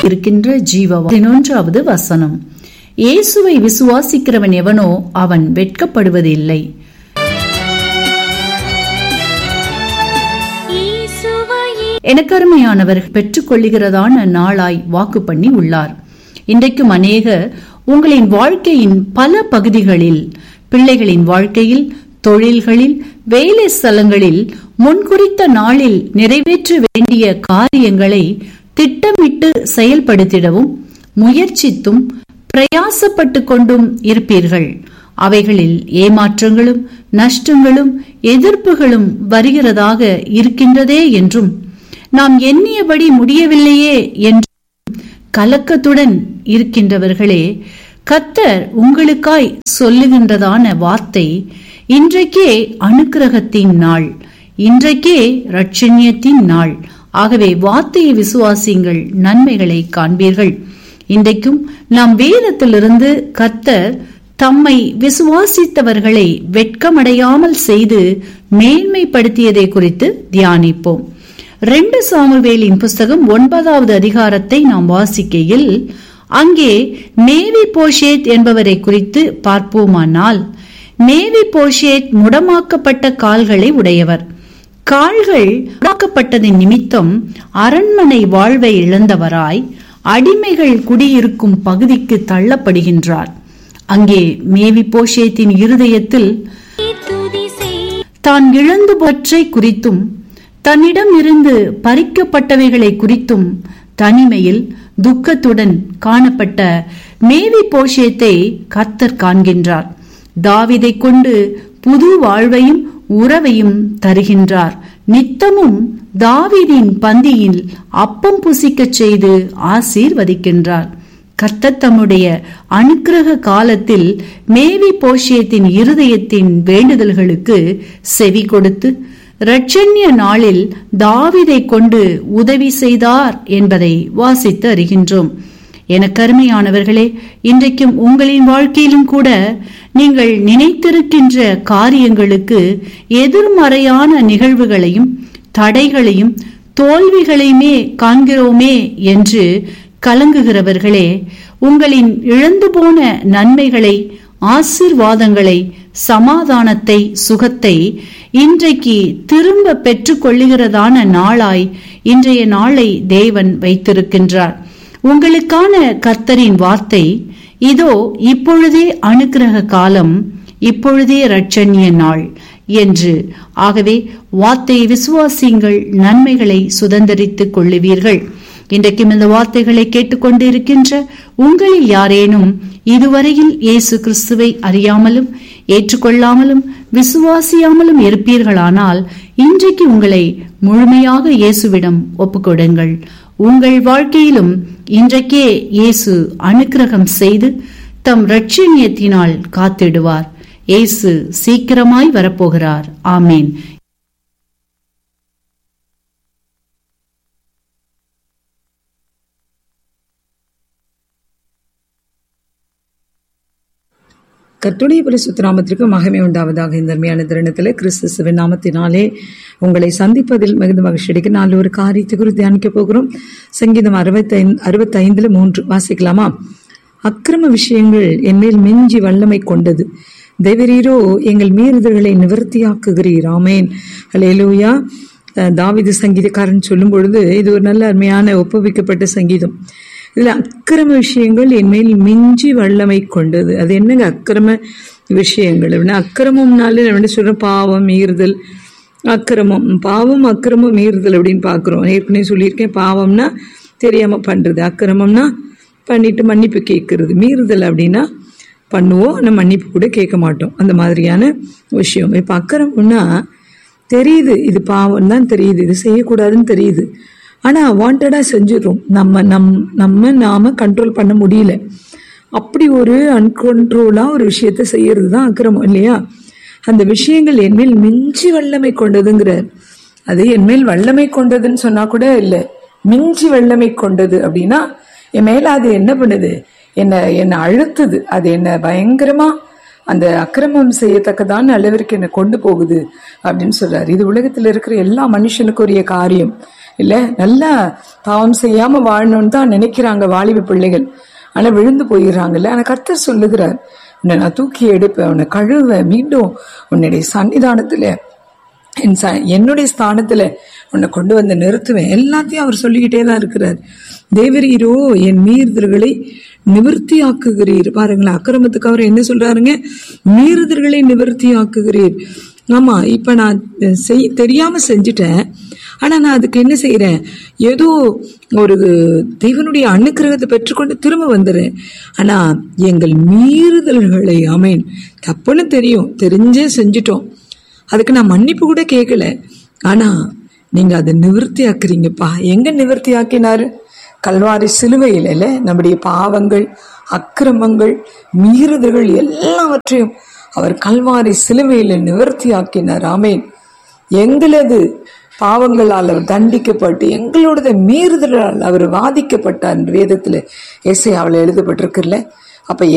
இருக்கின்ற ஜீவ பதினொன்றாவது வசனம் இயேசுவை விசுவாசிக்கிறவன் எவனோ அவன் வெட்கப்படுவதில்லை எனக்கருமையானவர் பெற்றுக்கொள்ளுகிறதான நாளாய் வாக்கு பண்ணி உள்ளார் இன்றைக்கும் அநேகர் உங்களின் வாழ்க்கையின் பல பகுதிகளில் பிள்ளைகளின் வாழ்க்கையில் தொழில்களில் வேலை ஸ்தலங்களில் முன்குறித்த நாளில் நிறைவேற்ற வேண்டிய காரியங்களை திட்டமிட்டு செயல்படுத்திடவும் முயற்சித்தும் பிரயாசப்பட்டு கொண்டும் இருப்பீர்கள் அவைகளில் ஏமாற்றங்களும் நஷ்டங்களும் எதிர்ப்புகளும் வருகிறதாக இருக்கின்றதே என்றும் நாம் எண்ணியபடி முடியவில்லையே என்று கலக்கத்துடன் இருக்கின்றவர்களே கத்தர் உங்களுக்காய் சொல்லுகின்றதான வார்த்தை இன்றைக்கே அனுக்கிரகத்தின் நாள் இன்றைக்கே ரட்சண்யத்தின் நாள் ஆகவே வார்த்தையை விசுவாசிங்கள் நன்மைகளை காண்பீர்கள் இன்றைக்கும் நாம் வேதத்திலிருந்து கத்தர் தம்மை விசுவாசித்தவர்களை வெட்கமடையாமல் செய்து மேன்மைப்படுத்தியதை குறித்து தியானிப்போம் ரெண்டு சாமுவேலின் புஸ்தகம் ஒன்பதாவது அதிகாரத்தை நாம் வாசிக்கையில் அங்கே மேவி போஷேத் என்பவரை குறித்து பார்ப்போமானால் மேவி போஷேத் முடமாக்கப்பட்ட கால்களை உடையவர் கால்கள் முடக்கப்பட்டதின் நிமித்தம் அரண்மனை வாழ்வை இழந்தவராய் அடிமைகள் குடியிருக்கும் பகுதிக்கு தள்ளப்படுகின்றார் அங்கே மேவி போஷேத்தின் இருதயத்தில் தான் இழந்துபற்றை குறித்தும் தன்னிடம் இருந்து பறிக்கப்பட்டவைகளை குறித்தும் தனிமையில் துக்கத்துடன் காணப்பட்ட மேவி போஷேத்தை கத்தர் காண்கின்றார் தாவிதை கொண்டு புது வாழ்வையும் உறவையும் தருகின்றார் நித்தமும் தாவிதின் பந்தியில் அப்பம் புசிக்கச் செய்து ஆசீர்வதிக்கின்றார் கர்த்தர் தம்முடைய அனுக்கிரக காலத்தில் மேவி போஷியத்தின் இருதயத்தின் வேண்டுதல்களுக்கு செவி கொடுத்து இரட்சண்ய நாளில் தாவிதை கொண்டு உதவி செய்தார் என்பதை வாசித்து அறிகின்றோம் என கருமையானவர்களே இன்றைக்கும் உங்களின் வாழ்க்கையிலும் கூட நீங்கள் நினைத்திருக்கின்ற காரியங்களுக்கு எதிர்மறையான நிகழ்வுகளையும் தடைகளையும் தோல்விகளையுமே காண்கிறோமே என்று கலங்குகிறவர்களே உங்களின் இழந்து போன நன்மைகளை ஆசிர்வாதங்களை சமாதானத்தை சுகத்தை இன்றைக்கு திரும்ப பெற்றுக்கொள்ளுகிறதான நாளாய் இன்றைய நாளை தேவன் வைத்திருக்கின்றார் உங்களுக்கான கர்த்தரின் வார்த்தை இதோ இப்பொழுதே அனுக்கிரக காலம் இப்பொழுதே ரட்சண்ய நாள் என்று ஆகவே வார்த்தையை விசுவாசியுங்கள் நன்மைகளை சுதந்திரித்துக் கொள்ளுவீர்கள் இன்றைக்கும் இந்த வார்த்தைகளை கேட்டுக்கொண்டு இருக்கின்ற உங்களில் யாரேனும் இதுவரையில் இயேசு கிறிஸ்துவை அறியாமலும் ஏற்றுக்கொள்ளாமலும் விசுவாசியாமலும் இருப்பீர்களானால் இன்றைக்கு உங்களை முழுமையாக இயேசுவிடம் ஒப்புக்கொடுங்கள் உங்கள் வாழ்க்கையிலும் இன்றைக்கே இயேசு அனுக்கிரகம் செய்து தம் ரட்சணியத்தினால் காத்திடுவார் இயேசு சீக்கிரமாய் வரப்போகிறார் ஆமேன் கத்துடைய பரிசுத்த நாமத்திற்கு மகிமை உண்டாவதாக இந்த அருமையான தருணத்தில் கிறிஸ்து சிவன் நாமத்தினாலே உங்களை சந்திப்பதில் மிகுந்த மகிழ்ச்சி அடைக்க நாலு ஒரு காரியத்தை குறித்து தியானிக்க போகிறோம் சங்கீதம் அறுபத்தைந்து அறுபத்தைந்துல மூன்று வாசிக்கலாமா அக்கிரம விஷயங்கள் என்மேல் மிஞ்சி வல்லமை கொண்டது தேவரீரோ எங்கள் மீறுதல்களை நிவர்த்தியாக்குகிறீர் ஆமேன் அலேலூயா தாவிது சங்கீதக்காரன் சொல்லும் பொழுது இது ஒரு நல்ல அருமையான ஒப்புவிக்கப்பட்ட சங்கீதம் இதுல அக்கிரம விஷயங்கள் என்மேல் மிஞ்சி வல்லமை கொண்டது அது என்னங்க அக்கிரம விஷயங்கள் அப்படின்னா அக்கிரமம்னாலே நம்ம என்ன சொல்றோம் பாவம் மீறுதல் அக்கிரமம் பாவம் அக்கிரமம் மீறுதல் அப்படின்னு பார்க்குறோம் ஏற்கனவே சொல்லியிருக்கேன் பாவம்னா தெரியாம பண்றது அக்கிரமம்னா பண்ணிட்டு மன்னிப்பு கேட்கறது மீறுதல் அப்படின்னா பண்ணுவோம் நம்ம மன்னிப்பு கூட கேட்க மாட்டோம் அந்த மாதிரியான விஷயம் இப்போ அக்கிரமம்னா தெரியுது இது பாவம் தான் தெரியுது இது செய்யக்கூடாதுன்னு தெரியுது ஆனால் வாண்டடாக செஞ்சிடறோம் நம்ம நம் நம்ம நாம் கண்ட்ரோல் பண்ண முடியல அப்படி ஒரு அன்கண்ட்ரோலாக ஒரு விஷயத்த செய்யறது தான் அக்கிரமம் இல்லையா அந்த விஷயங்கள் என்மேல் மிஞ்சி வல்லமை கொண்டதுங்கிறார் அது என்மேல் வல்லமை கொண்டதுன்னு சொன்னா கூட இல்லை மிஞ்சி வல்லமை கொண்டது அப்படின்னா என் மேல அது என்ன பண்ணுது என்ன என்னை அழுத்துது அது என்ன பயங்கரமா அந்த அக்கிரமம் செய்யத்தக்கதான அளவிற்கு என்னை கொண்டு போகுது அப்படின்னு சொல்றாரு இது உலகத்தில் இருக்கிற எல்லா மனுஷனுக்குரிய காரியம் இல்ல நல்லா பாவம் செய்யாம வாழணும்னு தான் நினைக்கிறாங்க வாலிப பிள்ளைகள் ஆனா விழுந்து போயிடுறாங்கல்ல ஆனா கர்த்தர் சொல்லுகிறார் உன்னை நான் தூக்கி எடுப்பேன் உன்னை கழுவேன் மீண்டும் உன்னுடைய சன்னிதானத்துல என் ச என்னுடைய ஸ்தானத்துல உன்னை கொண்டு வந்து நிறுத்துவேன் எல்லாத்தையும் அவர் சொல்லிக்கிட்டே தான் இருக்கிறார் தேவரீரோ என் மீறுதல்களை நிவர்த்தி ஆக்குகிறீர் பாருங்களேன் அக்கிரமத்துக்கு அவர் என்ன சொல்றாருங்க மீறுதல்களை நிவர்த்தி ஆக்குகிறீர் ஆமா இப்ப நான் செய் தெரியாம செஞ்சுட்டேன் ஆனா நான் அதுக்கு என்ன செய்யறேன் ஏதோ ஒரு தேவனுடைய அனுக்கிரகத்தை பெற்றுக்கொண்டு திரும்ப வந்துடுறேன் ஆனா எங்கள் மீறுதல்களை அமேன் தப்புன்னு தெரியும் தெரிஞ்சே செஞ்சுட்டோம் அதுக்கு நான் மன்னிப்பு கூட கேட்கல ஆனா நீங்க அதை நிவர்த்தி ஆக்குறீங்கப்பா எங்க நிவர்த்தி ஆக்கினாரு கல்வாரி சிலுவையில நம்முடைய பாவங்கள் அக்கிரமங்கள் மீறுதல்கள் எல்லாவற்றையும் அவர் கல்வாரி சிலுவையில நிவர்த்தி ஆக்கினார் ஆமேன் எங்களது பாவங்களால் அவர் தண்டிக்கப்பட்டு எங்களோட மீறுதலால் அவர் வாதிக்கப்பட்டார் வேதத்துல இசை அவள் எழுதப்பட்டிருக்குல்ல அப்ப